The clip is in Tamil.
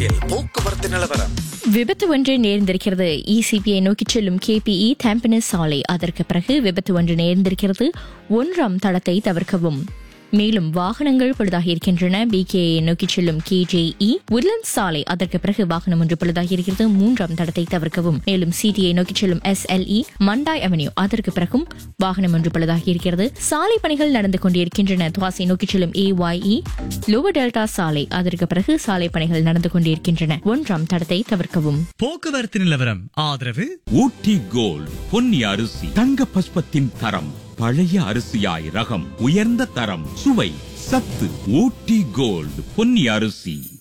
எட்டில் போக்குவரத்து நிலவரம் விபத்து ஒன்று நேர்ந்திருக்கிறது இசிபியை நோக்கிச் செல்லும் கேபிஇ டேம்பனஸ் சாலை அதற்கு பிறகு விபத்து ஒன்று நேர்ந்திருக்கிறது ஒன்றாம் தளத்தை தவிர்க்கவும் மேலும் வாகனங்கள் பழுதாகி இருக்கின்றன பிகேயை நோக்கிச் செல்லும் கேஜேஇ உட்லண்ட் சாலை அதற்கு பிறகு வாகனம் ஒன்று பழுதாகி இருக்கிறது மூன்றாம் தடத்தை தவிர்க்கவும் மேலும் சிடியை நோக்கிச் செல்லும் எஸ்எல்இ மண்டாய் அவென்யூ அதற்கு பிறகும் வாகனம் ஒன்று பழுதாகி இருக்கிறது சாலை பணிகள் நடந்து கொண்டிருக்கின்றன துவாசை நோக்கிச் செல்லும் ஏஒய்இ லோவர் டெல்டா சாலை அதற்கு பிறகு சாலை பணிகள் நடந்து கொண்டிருக்கின்றன ஒன்றாம் தடத்தை தவிர்க்கவும் போக்குவரத்து நிலவரம் ஆதரவு ஊட்டி கோல்ட் பொன்னி அரிசி தங்க பஸ்பத்தின் தரம் பழைய அரிசியாய் ரகம் உயர்ந்த தரம் சுவை சத்து ஊட்டி கோல்ட் பொன்னி அரிசி